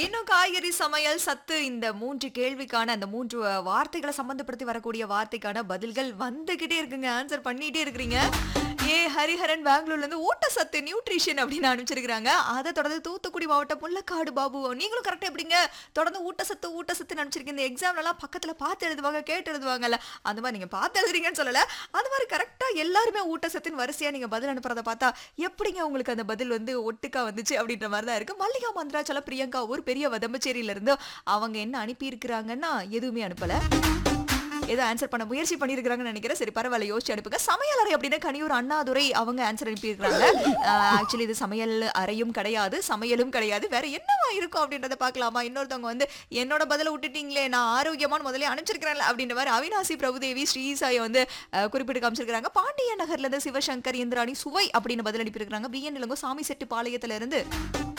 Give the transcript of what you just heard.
இன்னும் காய்கறி சமையல் சத்து இந்த மூன்று கேள்விக்கான அந்த மூன்று அஹ், வார்த்தைகளை சம்பந்தப்படுத்தி வரக்கூடிய வார்த்தைக்கான பதில்கள் வந்துகிட்டே இருக்குங்க ஆன்சர் பண்ணிட்டே இருக்கிறீங்க ஏ ஹரிஹரன் பெங்களூர்ல இருந்து ஊட்டச்சத்து நியூட்ரிஷன் அப்படின்னு அனுப்பிச்சிருக்காங்க அதை தொடர்ந்து தூத்துக்குடி மாவட்டம் முள்ளக்காடு பாபு நீங்களும் கரெக்டா எப்படிங்க தொடர்ந்து ஊட்டச்சத்து ஊட்டச்சத்து அனுப்பிச்சிருக்கீங்க இந்த எக்ஸாம்ல எல்லாம் பக்கத்துல பார்த்து எழுதுவாங்க கேட்டு எழுதுவாங்கல்ல அந்த மாதிரி நீங்க பார்த்து எழுதுறீங்கன்னு சொல்லல அது மாதிரி கரெக்டா எல்லாருமே ஊட்டச்சத்தின் வரிசையா நீங்க பதில் அனுப்புறத பார்த்தா எப்படிங்க உங்களுக்கு அந்த பதில் வந்து ஒட்டுக்கா வந்துச்சு அப்படின்ற மாதிரி தான் இருக்கு மல்லிகா மந்திராச்சல பிரியங்கா ஒரு பெரிய வதம்பச்சேரியில இருந்து அவங்க என்ன அனுப்பி இருக்கிறாங்கன்னா எதுவுமே அனுப்பல ஏதோ ஆன்சர் பண்ண முயற்சி பண்ணியிருக்கிறாங்கன்னு நினைக்கிறேன் சரி பரவாயில்ல யோசிச்சு அனுப்புங்க சமையல் அறை அப்படின்னா கனியூர் அண்ணாதுரை அவங்க ஆன்சர் அனுப்பியிருக்கிறாங்க ஆக்சுவலி இது சமையல் அறையும் கிடையாது சமையலும் கிடையாது வேற என்னவா இருக்கும் அப்படின்றத பார்க்கலாமா இன்னொருத்தவங்க வந்து என்னோட பதில விட்டுட்டீங்களே நான் ஆரோக்கியமான முதல்ல அனுப்பிச்சிருக்கிறேன் அப்படின்ற மாதிரி அவினாசி பிரபுதேவி ஸ்ரீசாயை வந்து அஹ், குறிப்பிட்டு காமிச்சிருக்காங்க பாண்டிய நகர்ல இருந்து சிவசங்கர் இந்திராணி சுவை அப்படின்னு பதில் அனுப்பியிருக்காங்க பிஎன் இளங்கோ சாமி செட்டு பாளையத்துல இருந்து